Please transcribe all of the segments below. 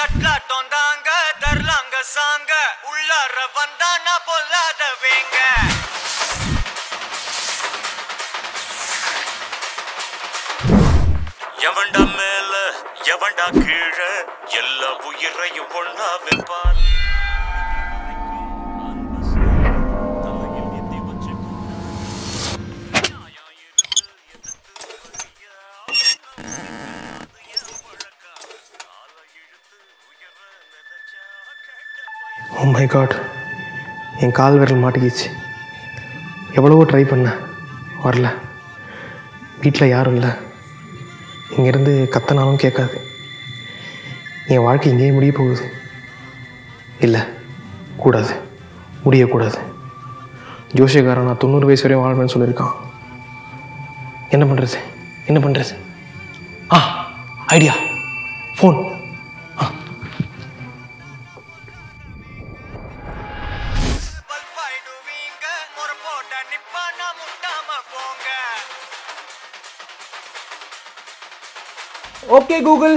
தட்லாட்டம் தாங்க தரலாங்க சாங்க உள்ளார வந்தா நான் பொல்லாத வேங்க எவன்டா மேல எவன்டா கீழே எல்லா உயிரையும் ஒண்ணா வைப்பான் ஓ மை காட் என் கால் விரல் மாட்டிக்கிச்சு எவ்வளவோ ட்ரை பண்ணேன் வரல வீட்டில் யாரும் இல்லை இங்கேருந்து கத்தனாலும் கேட்காது என் வாழ்க்கை இங்கேயே முடிய போகுது இல்லை கூடாது முடியக்கூடாது ஜோசியக்காரன் நான் தொண்ணூறு வயசு வரையும் வாழ்வேன்னு சொல்லியிருக்கான் என்ன பண்ணுறது என்ன பண்ணுறது ஆ ஐடியா ஃபோன் பல்பாயிடுவீங்க முறை போட்ட நிப்பானா முட்டாம போங்க okay Google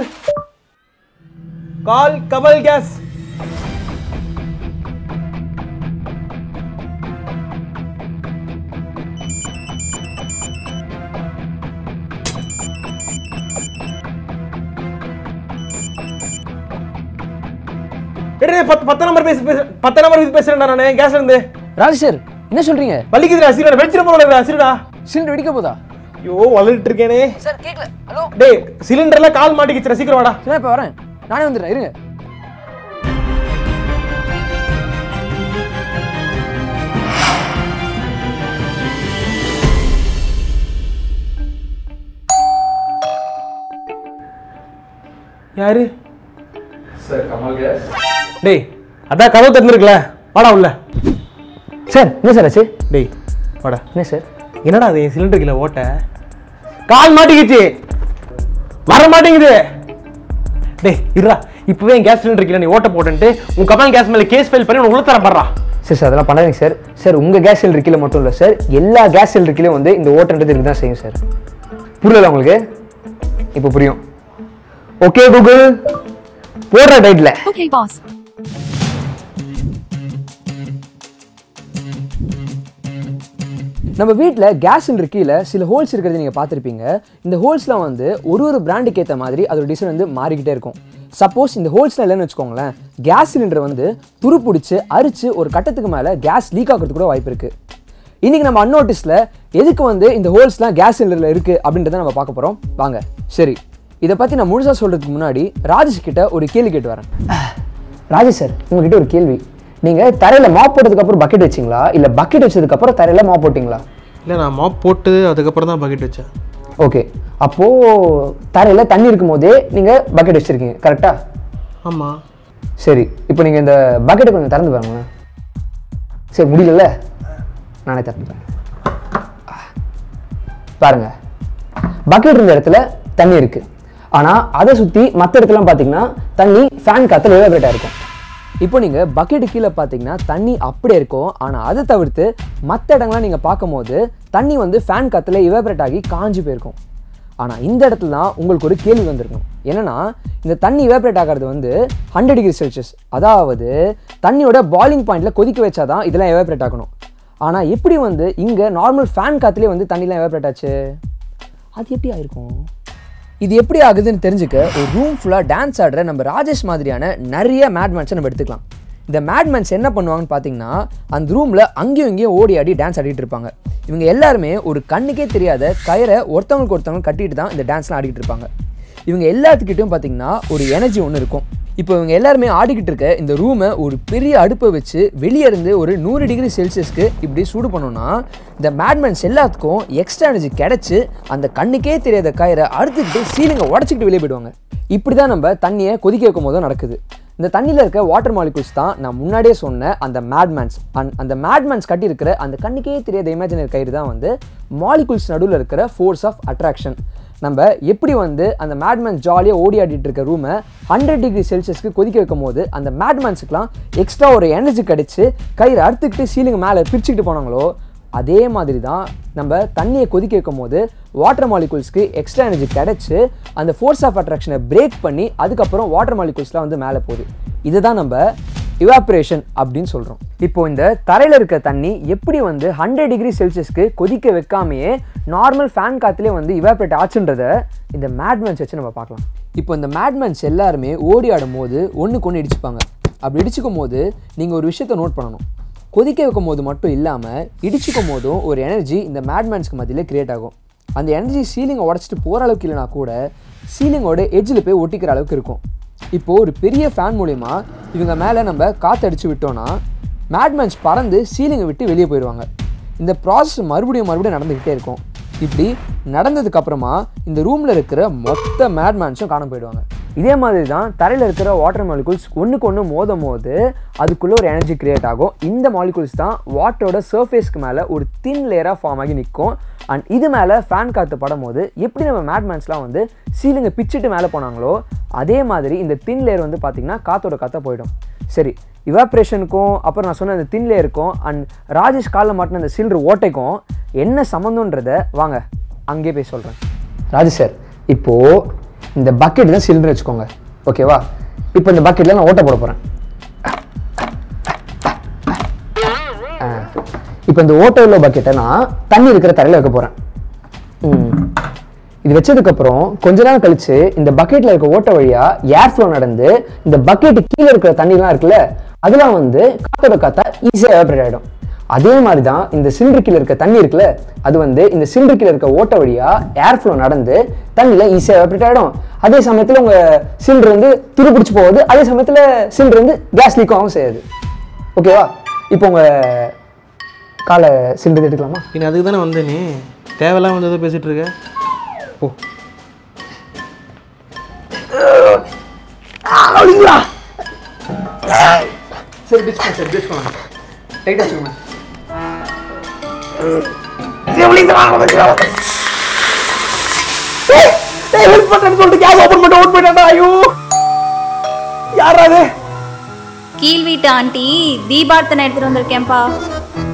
call Kamal gas டேய் பத்து பத்து நம்பர் பேச பேச பத்து நம்பர் இது பேசுறேன்டா நான் கேஸ்ல இருந்து ராஜ் சார் என்ன சொல்றீங்க வலிக்குதுடா சீரடா வெடிச்சிட போறடா சீரடா சிலிண்டர் வெடிக்க போதா ஐயோ வளர்ட்டு இருக்கேனே சார் கேட்கல ஹலோ டேய் சிலிண்டர்ல கால் மாட்டிக்கிச்சுடா சீக்கிரம் வாடா சரி இப்போ வரேன் நானே வந்துடுறேன் இருங்க யாரு டேய் அதான் கதவு திறந்துருக்குல வாடா உள்ள சார் என்ன சார் ஆச்சு டேய் வாடா என்ன சார் என்னடா அது என் சிலிண்டர் கீழே ஓட்ட கால் மாட்டிக்கிச்சு வர மாட்டேங்குது டேய் இருடா இப்பவே என் கேஸ் சிலிண்டர் கீழே நீ ஓட்ட போட்டுன்ட்டு உன் கமல் கேஸ் மேல கேஸ் ஃபைல் பண்ணி உனக்கு உள்ள தர பண்றா சார் சார் அதெல்லாம் பண்ணாதீங்க சார் சார் உங்கள் கேஸ் சிலிண்டர் கீழே மட்டும் இல்லை சார் எல்லா கேஸ் சிலிண்டர் கீழே வந்து இந்த ஓட்டன்றது இருக்கு தான் செய்யும் சார் புரியல உங்களுக்கு இப்போ புரியும் ஓகே கூகுள் போடுற டைட்டில் Okay, boss. நம்ம வீட்டில் கேஸ் சிலிண்டர் கீழே சில ஹோல்ஸ் இருக்கிறத நீங்கள் பார்த்துருப்பீங்க இந்த ஹோல்ஸ்லாம் வந்து ஒரு ஒரு பிராண்டுக்கு ஏற்ற மாதிரி அதோட டிசைன் வந்து மாறிக்கிட்டே இருக்கும் சப்போஸ் இந்த ஹோல்ஸ்லாம் இல்லைன்னு வச்சுக்கோங்களேன் கேஸ் சிலிண்டர் வந்து துரு பிடிச்சி அரிச்சு ஒரு கட்டத்துக்கு மேலே கேஸ் லீக் ஆகிறதுக்கு கூட வாய்ப்பு இருக்குது இன்றைக்கி நம்ம அன்னோட்டிஸில் எதுக்கு வந்து இந்த ஹோல்ஸ்லாம் கேஸ் சிலிண்டரில் இருக்குது அப்படின்றத நம்ம பார்க்க போகிறோம் வாங்க சரி இதை பற்றி நான் முழுசாக சொல்கிறதுக்கு முன்னாடி ராஜேஷ் கிட்ட ஒரு கேள்வி கேட்டு வரேன் ராஜேஷ் சார் உங்ககிட்ட ஒரு கேள்வி நீங்கள் தரையில் மாப் போட்டதுக்கப்புறம் பக்கெட் வச்சிங்களா இல்லை பக்கெட் வச்சதுக்கப்புறம் தரையில் மாப் போட்டிங்களா இல்லை நான் மாப் போட்டு அதுக்கப்புறம் தான் பக்கெட் வச்சேன் ஓகே அப்போது தரையில் தண்ணி இருக்கும் போதே நீங்கள் பக்கெட் வச்சுருக்கீங்க கரெக்டாக ஆமாம் சரி இப்போ நீங்கள் இந்த பக்கெட்டை கொஞ்சம் திறந்து பாருங்களேன் சரி முடியலல்ல நானே திறந்துறேன் பாருங்க பக்கெட் இருந்த இடத்துல தண்ணி இருக்குது ஆனால் அதை சுற்றி மற்ற இடத்துலாம் பார்த்தீங்கன்னா தண்ணி ஃபேன் காற்றுல எவாபரேட் இருக்கும் இப்போ நீங்கள் பக்கெட்டு கீழே பார்த்தீங்கன்னா தண்ணி அப்படியே இருக்கும் ஆனால் அதை தவிர்த்து மற்ற இடங்கள்லாம் நீங்கள் பார்க்கும்போது தண்ணி வந்து ஃபேன் காற்றுல எவாபரேட் ஆகி காஞ்சு போயிருக்கும் ஆனால் இந்த இடத்துல தான் உங்களுக்கு ஒரு கேள்வி வந்திருக்கும் என்னன்னா இந்த தண்ணி எவாபரேட் ஆகிறது வந்து ஹண்ட்ரட் டிகிரி செல்சியஸ் அதாவது தண்ணியோட பாயிலிங் பாயிண்ட்ல கொதிக்க வச்சா தான் இதெல்லாம் எவாபரேட் ஆகணும் ஆனால் எப்படி வந்து இங்கே நார்மல் ஃபேன் காற்றுலேயே வந்து தண்ணிலாம் எவாபரேட் ஆச்சு அது எப்படி ஆயிருக்கும் இது எப்படி ஆகுதுன்னு தெரிஞ்சுக்க ஒரு ரூம் ஃபுல்லாக டான்ஸ் ஆடுற நம்ம ராஜேஷ் மாதிரியான நிறைய மேட்மேன்ஸை நம்ம எடுத்துக்கலாம் இந்த மேட்மேன்ஸ் என்ன பண்ணுவாங்கன்னு பார்த்தீங்கன்னா அந்த ரூமில் அங்கேயும் இங்கேயும் ஓடி ஆடி டான்ஸ் ஆடிட்டு இருப்பாங்க இவங்க எல்லாருமே ஒரு கண்ணுக்கே தெரியாத கயிறை ஒருத்தவங்களுக்கு ஒருத்தவங்க கட்டிட்டு தான் இந்த டான்ஸ்லாம் ஆடிக்கிட்டு இருப்பாங்க இவங்க எல்லாத்துக்கிட்டையும் பார்த்தீங்கன்னா ஒரு எனர்ஜி ஒன்று இருக்கும் இப்போ இவங்க எல்லாருமே ஆடிக்கிட்டு இருக்க இந்த ரூமை ஒரு பெரிய அடுப்பை வச்சு வெளியே இருந்து ஒரு நூறு டிகிரி செல்சியஸ்க்கு இப்படி சூடு பண்ணோம்னா இந்த மேட்மேன்ஸ் எல்லாத்துக்கும் எக்ஸ்ட்ரா எனர்ஜி கிடச்சி அந்த கண்ணுக்கே தெரியாத கயிறை அறுத்துக்கிட்டு சீலிங்கை உடச்சிக்கிட்டு வெளியே போயிடுவாங்க இப்படி தான் நம்ம தண்ணியை கொதிக்க வைக்கும் போது நடக்குது இந்த தண்ணியில் இருக்க வாட்டர் மாலிகூல்ஸ் தான் நான் முன்னாடியே சொன்ன அந்த மேட்மேன்ஸ் அண்ட் அந்த மேட்மேன்ஸ் கட்டியிருக்கிற அந்த கண்ணுக்கே தெரியாத இமேஜினரி கயிறு தான் வந்து மாலிகூல்ஸ் நடுவில் இருக்கிற ஃபோர்ஸ் ஆஃப் அட்ராக்ஷன் நம்ம எப்படி வந்து அந்த மேட்மேன் ஜாலியாக ஓடி ஆடிட்டு இருக்க ரூமை ஹண்ட்ரட் டிகிரி செல்சியஸ்க்கு கொதிக்க வைக்கும் போது அந்த மேட்மேன்ஸுக்குலாம் எக்ஸ்ட்ரா ஒரு எனர்ஜி கிடைச்சு கயிறு அறுத்துக்கிட்டு சீலிங் மேலே பிரிச்சுக்கிட்டு போனாங்களோ அதே மாதிரி தான் நம்ம தண்ணியை கொதிக்க வைக்கும் போது வாட்டர் மாலிகூல்ஸ்க்கு எக்ஸ்ட்ரா எனர்ஜி கிடைச்சு அந்த ஃபோர்ஸ் ஆஃப் அட்ராக்ஷனை பிரேக் பண்ணி அதுக்கப்புறம் வாட்டர் மாலிகூல்ஸ்லாம் வந்து மேலே போகுது இதுதான் நம்ம இவாப்ரேஷன் அப்படின்னு சொல்கிறோம் இப்போ இந்த தரையில் இருக்க தண்ணி எப்படி வந்து ஹண்ட்ரட் டிகிரி செல்சியஸ்க்கு கொதிக்க வைக்காமையே நார்மல் ஃபேன் காற்றுலேயே வந்து இவாப்ரேட் ஆச்சுன்றத இந்த மேட்மென்ஸ் வச்சு நம்ம பார்க்கலாம் இப்போ இந்த மேட்மென்ஸ் எல்லாருமே ஓடி ஆடும் போது ஒன்றுக்கு ஒன்று இடிச்சுப்பாங்க அப்படி இடிச்சுக்கும் போது நீங்கள் ஒரு விஷயத்தை நோட் பண்ணணும் கொதிக்க வைக்கும் போது மட்டும் இல்லாமல் இடிச்சுக்கும் போதும் ஒரு எனர்ஜி இந்த மேட்மேன்ஸ்க்கு மத்தியில் கிரியேட் ஆகும் அந்த எனர்ஜி சீலிங்கை உடச்சிட்டு போகிற அளவுக்கு இல்லைனா கூட சீலிங்கோட எட்ஜில் போய் ஒட்டிக்கிற அளவுக்கு இருக்கும் இப்போது ஒரு பெரிய ஃபேன் மூலிமா இவங்க மேலே நம்ம காற்றடிச்சு விட்டோன்னா மேட்மேன்ஸ் பறந்து சீலிங்கை விட்டு வெளியே போயிடுவாங்க இந்த ப்ராசஸ் மறுபடியும் மறுபடியும் நடந்துக்கிட்டே இருக்கும் இப்படி நடந்ததுக்கு அப்புறமா இந்த ரூமில் இருக்கிற மொத்த மேட்மேன்ஸும் காணாம போயிடுவாங்க இதே மாதிரி தான் தரையில் இருக்கிற வாட்டர் மாலிகூல்ஸ் ஒன்றுக்கு ஒன்று மோதும் போது அதுக்குள்ளே ஒரு எனர்ஜி கிரியேட் ஆகும் இந்த மாலிகூல்ஸ் தான் வாட்டரோட சர்ஃபேஸ்க்கு மேலே ஒரு தின் லேயராக ஃபார்ம் ஆகி நிற்கும் அண்ட் இது மேலே ஃபேன் காற்று படும் போது எப்படி நம்ம மேட்மேன்ஸ்லாம் வந்து சீலிங்கை பிச்சுட்டு மேலே போனாங்களோ அதே மாதிரி இந்த தின் லேயர் வந்து பார்த்திங்கன்னா காற்றோட காற்றை போயிடும் சரி இவாப்ரேஷனுக்கும் அப்புறம் நான் சொன்ன அந்த தின் லேயருக்கும் அண்ட் ராஜேஷ் காலில் மாட்டின அந்த சில்வர் ஓட்டைக்கும் என்ன சம்மந்தன்றதை வாங்க அங்கேயே போய் சொல்கிறேன் ராஜேஷ் சார் இப்போது இந்த பக்கெட் தான் சிலிண்டர் வச்சுக்கோங்க ஓகேவா இப்போ இந்த பக்கெட்டில் நான் ஓட்ட போட போகிறேன் இப்போ இந்த ஓட்ட உள்ள பக்கெட்டை நான் தண்ணி இருக்கிற தரையில் வைக்க போகிறேன் இது வச்சதுக்கப்புறம் கொஞ்ச நேரம் கழிச்சு இந்த பக்கெட்டில் இருக்க ஓட்ட வழியா ஏர் ஃப்ளோ நடந்து இந்த பக்கெட்டு கீழே இருக்கிற தண்ணிலாம் இருக்குல்ல அதெல்லாம் வந்து காத்தோட காத்தா ஈஸியாக எவாபரேட் ஆகிடும் அதே மாதிரி தான் இந்த சிலிண்டர் கீழே இருக்க தண்ணி இருக்குல்ல அது வந்து இந்த சிலிண்டர் கீழே இருக்க ஓட்ட வழியா ஏர் ஃப்ளோ நடந்து தண்ணியில் ஈஸியாக எவாபரேட் ஆகிடும் அதே சமயத்தில் உங்கள் சிலிண்டர் வந்து துருப்பிடிச்சு போகுது அதே சமயத்தில் சிலிண்டர் வந்து கேஸ் லீக்கும் ஆகும் செய்யாது ஓகேவா இப்போ உங்கள் காலை சிலிண்டர் எடுக்கலாமா பின்ன அதுக்கு தானே வந்த நீ தேவையில்லாம வந்து ஏதோ பேசிகிட்டு இருக்க ஓ சரி பிச்சுக்கோங்க சரி பிச்சுக்கோங்க டைட்டாக வச்சுக்கோங்க ஹெல்ப் பண்ணுறேன்னு சொல்லிட்டு கேஸ் ஓப்பன் பண்ணிட்டு ஓட் போயிட்டாண்டா ஐயோ யாரா அது கீழ் வீட்டு ஆண்டி தீபார்த்தனை எடுத்துட்டு வந்திருக்கேன்ப்பா